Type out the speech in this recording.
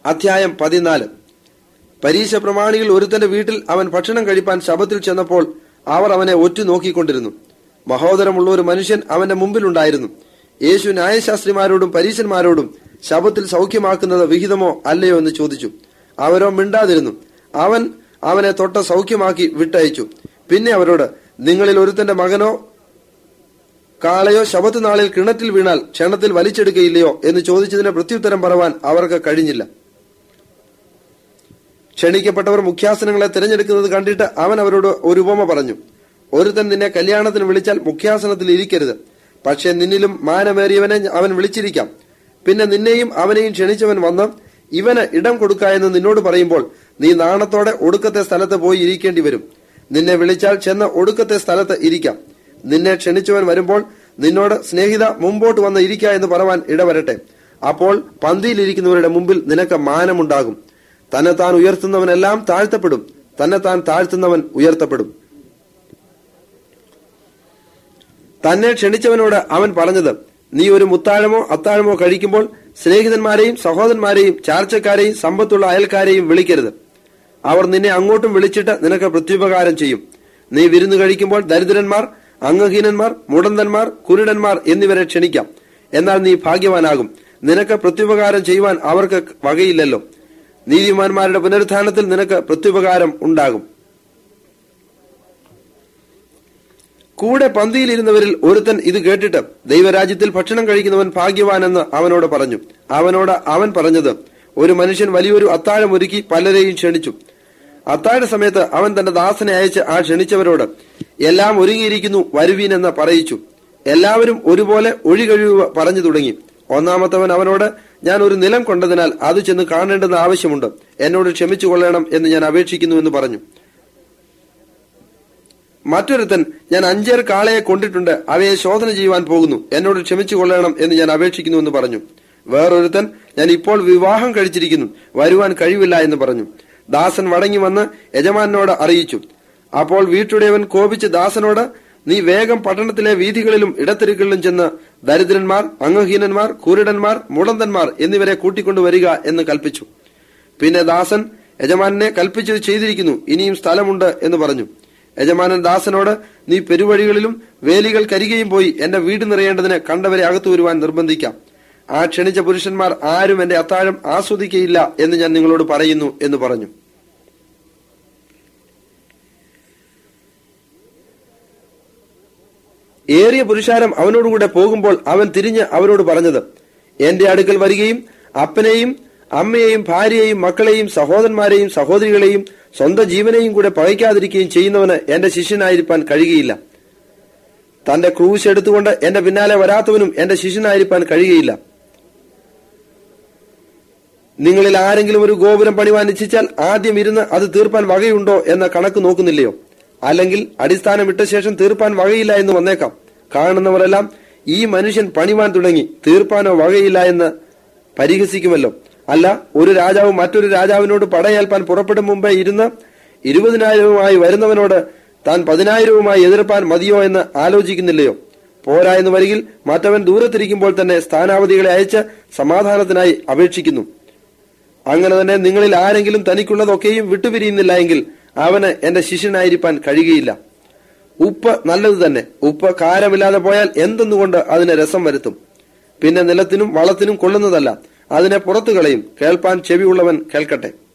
അധ്യായം പതിനാല് പരീശ പ്രമാണികൾ ഒരുത്തന്റെ വീട്ടിൽ അവൻ ഭക്ഷണം കഴിപ്പാൻ ശബത്തിൽ ചെന്നപ്പോൾ അവർ അവനെ ഒറ്റു നോക്കിക്കൊണ്ടിരുന്നു മഹോദരമുള്ള ഒരു മനുഷ്യൻ അവന്റെ മുമ്പിലുണ്ടായിരുന്നു യേശു ന്യായശാസ്ത്രിമാരോടും പരീശന്മാരോടും ശബത്തിൽ സൗഖ്യമാക്കുന്നത് വിഹിതമോ അല്ലയോ എന്ന് ചോദിച്ചു അവരോ മിണ്ടാതിരുന്നു അവൻ അവനെ തൊട്ട സൗഖ്യമാക്കി വിട്ടയച്ചു പിന്നെ അവരോട് നിങ്ങളിൽ ഒരുത്തന്റെ മകനോ കാളയോ ശബത്ത് നാളിൽ കിണറ്റിൽ വീണാൽ ക്ഷണത്തിൽ വലിച്ചെടുക്കയില്ലയോ എന്ന് ചോദിച്ചതിന് പ്രത്യുത്തരം പറവാൻ അവർക്ക് കഴിഞ്ഞില്ല ക്ഷണിക്കപ്പെട്ടവർ മുഖ്യാസനങ്ങളെ തിരഞ്ഞെടുക്കുന്നത് കണ്ടിട്ട് അവൻ അവരോട് ഒരു ഉപമ പറഞ്ഞു ഒരുത്തൻ നിന്നെ കല്യാണത്തിന് വിളിച്ചാൽ മുഖ്യാസനത്തിൽ ഇരിക്കരുത് പക്ഷെ നിന്നിലും മാനമേറിയവനെ അവൻ വിളിച്ചിരിക്കാം പിന്നെ നിന്നെയും അവനെയും ക്ഷണിച്ചവൻ വന്ന് ഇവന് ഇടം കൊടുക്ക എന്ന് നിന്നോട് പറയുമ്പോൾ നീ നാണത്തോടെ ഒടുക്കത്തെ സ്ഥലത്ത് പോയി ഇരിക്കേണ്ടി വരും നിന്നെ വിളിച്ചാൽ ചെന്ന് ഒടുക്കത്തെ സ്ഥലത്ത് ഇരിക്കാം നിന്നെ ക്ഷണിച്ചവൻ വരുമ്പോൾ നിന്നോട് സ്നേഹിത മുമ്പോട്ട് വന്ന് ഇരിക്ക എന്ന് പറവാൻ ഇടവരട്ടെ അപ്പോൾ പന്തിയിലിരിക്കുന്നവരുടെ മുമ്പിൽ നിനക്ക് മാനമുണ്ടാകും തന്നെ താൻ ഉയർത്തുന്നവനെല്ലാം താഴ്ത്തപ്പെടും തന്നെ താൻ താഴ്ത്തുന്നവൻ ഉയർത്തപ്പെടും തന്നെ ക്ഷണിച്ചവനോട് അവൻ പറഞ്ഞത് നീ ഒരു മുത്താഴമോ അത്താഴമോ കഴിക്കുമ്പോൾ സ്നേഹിതന്മാരെയും സഹോദരന്മാരെയും ചാർച്ചക്കാരെയും സമ്പത്തുള്ള അയൽക്കാരെയും വിളിക്കരുത് അവർ നിന്നെ അങ്ങോട്ടും വിളിച്ചിട്ട് നിനക്ക് പ്രത്യുപകാരം ചെയ്യും നീ വിരുന്ന് കഴിക്കുമ്പോൾ ദരിദ്രന്മാർ അംഗഹീനന്മാർ മുടന്തന്മാർ കുരുടന്മാർ എന്നിവരെ ക്ഷണിക്കാം എന്നാൽ നീ ഭാഗ്യവാനാകും നിനക്ക് പ്രത്യുപകാരം ചെയ്യുവാൻ അവർക്ക് വകയില്ലല്ലോ നീതിമാന്മാരുടെ പുനരുത്ഥാനത്തിൽ നിനക്ക് പ്രത്യുപകാരം ഉണ്ടാകും കൂടെ പന്തിയിലിരുന്നവരിൽ ഒരുത്തൻ ഇത് കേട്ടിട്ട് ദൈവരാജ്യത്തിൽ ഭക്ഷണം കഴിക്കുന്നവൻ ഭാഗ്യവാനെന്ന് അവനോട് പറഞ്ഞു അവനോട് അവൻ പറഞ്ഞത് ഒരു മനുഷ്യൻ വലിയൊരു അത്താഴം ഒരുക്കി പലരെയും ക്ഷണിച്ചു അത്താഴ സമയത്ത് അവൻ തന്റെ ദാസനെ അയച്ച് ആ ക്ഷണിച്ചവരോട് എല്ലാം ഒരുങ്ങിയിരിക്കുന്നു വരുവീനെന്ന് പറയിച്ചു എല്ലാവരും ഒരുപോലെ ഒഴികഴിവ് പറഞ്ഞു തുടങ്ങി ഒന്നാമത്തവൻ അവനോട് ഞാൻ ഒരു നിലം കൊണ്ടതിനാൽ അത് ചെന്ന് കാണേണ്ടെന്ന് ആവശ്യമുണ്ട് എന്നോട് ക്ഷമിച്ചു കൊള്ളണം എന്ന് ഞാൻ അപേക്ഷിക്കുന്നു എന്ന് പറഞ്ഞു മറ്റൊരുത്തൻ ഞാൻ അഞ്ചേർ കാളയെ കൊണ്ടിട്ടുണ്ട് അവയെ ശോധന ചെയ്യുവാൻ പോകുന്നു എന്നോട് ക്ഷമിച്ചു കൊള്ളണം എന്ന് ഞാൻ അപേക്ഷിക്കുന്നു എന്ന് പറഞ്ഞു വേറൊരുത്തൻ ഞാൻ ഇപ്പോൾ വിവാഹം കഴിച്ചിരിക്കുന്നു വരുവാൻ കഴിവില്ല എന്ന് പറഞ്ഞു ദാസൻ മടങ്ങി വന്ന് യജമാനോട് അറിയിച്ചു അപ്പോൾ വീട്ടുടയവൻ കോപിച്ച് ദാസനോട് നീ വേഗം പട്ടണത്തിലെ വീഥികളിലും ഇടത്തെരുക്കളിലും ചെന്ന് ദരിദ്രന്മാർ അംഗഹീനന്മാർ കുരുടന്മാർ മുടന്തന്മാർ എന്നിവരെ കൂട്ടിക്കൊണ്ടുവരിക എന്ന് കൽപ്പിച്ചു പിന്നെ ദാസൻ യജമാനെ കൽപ്പിച്ചത് ചെയ്തിരിക്കുന്നു ഇനിയും സ്ഥലമുണ്ട് എന്ന് പറഞ്ഞു യജമാനൻ ദാസനോട് നീ പെരുവഴികളിലും വേലികൾ കരികയും പോയി എന്റെ വീട് നിറയേണ്ടതിന് കണ്ടവരെ അകത്തു വരുവാൻ നിർബന്ധിക്കാം ആ ക്ഷണിച്ച പുരുഷന്മാർ ആരും എന്റെ അത്താഴം ആസ്വദിക്കയില്ല എന്ന് ഞാൻ നിങ്ങളോട് പറയുന്നു എന്ന് പറഞ്ഞു ഏറിയ പുരുഷാരം അവനോടുകൂടെ പോകുമ്പോൾ അവൻ തിരിഞ്ഞ് അവരോട് പറഞ്ഞത് എന്റെ അടുക്കൽ വരികയും അപ്പനെയും അമ്മയെയും ഭാര്യയെയും മക്കളെയും സഹോദരന്മാരെയും സഹോദരികളെയും സ്വന്തം ജീവനെയും കൂടെ പകയ്ക്കാതിരിക്കുകയും ചെയ്യുന്നവന് എന്റെ ശിഷ്യനായിരിക്കാൻ കഴിയുകയില്ല തന്റെ ക്രൂശ് എടുത്തുകൊണ്ട് എന്റെ പിന്നാലെ വരാത്തവനും എന്റെ ശിഷ്യനായിരിക്കാൻ കഴിയുകയില്ല നിങ്ങളിൽ ആരെങ്കിലും ഒരു ഗോപുരം പണിവാൻ ഇച്ഛിച്ചാൽ ആദ്യം ഇരുന്ന് അത് തീർപ്പാൻ വകയുണ്ടോ എന്ന കണക്ക് നോക്കുന്നില്ലയോ അല്ലെങ്കിൽ അടിസ്ഥാനം ഇട്ട ശേഷം തീർപ്പാൻ വകയില്ല എന്ന് വന്നേക്കാം കാണുന്നവരെല്ലാം ഈ മനുഷ്യൻ പണിവാൻ തുടങ്ങി തീർപ്പാനോ വകയില്ല എന്ന് പരിഹസിക്കുമല്ലോ അല്ല ഒരു രാജാവ് മറ്റൊരു രാജാവിനോട് പടയേൽപ്പാൻ പുറപ്പെടും മുമ്പേ ഇരുന്ന് ഇരുപതിനായിരവുമായി വരുന്നവനോട് താൻ പതിനായിരവുമായി എതിർപ്പാൻ മതിയോ എന്ന് ആലോചിക്കുന്നില്ലയോ പോരാ എന്ന് വരികിൽ മറ്റവൻ ദൂരത്തിരിക്കുമ്പോൾ തന്നെ സ്ഥാനാവധികളെ അയച്ച് സമാധാനത്തിനായി അപേക്ഷിക്കുന്നു അങ്ങനെ തന്നെ നിങ്ങളിൽ ആരെങ്കിലും തനിക്കുള്ളതൊക്കെയും വിട്ടുപിരിയുന്നില്ല എങ്കിൽ അവന് എന്റെ ശിഷ്യനായിരിക്കാൻ കഴിയുകയില്ല ഉപ്പ് നല്ലത് തന്നെ ഉപ്പ് കാരമില്ലാതെ പോയാൽ എന്തെന്നുകൊണ്ട് അതിന് രസം വരുത്തും പിന്നെ നിലത്തിനും വളത്തിനും കൊള്ളുന്നതല്ല അതിനെ പുറത്തു കളയും കേൾപ്പാൻ ചെവിയുള്ളവൻ കേൾക്കട്ടെ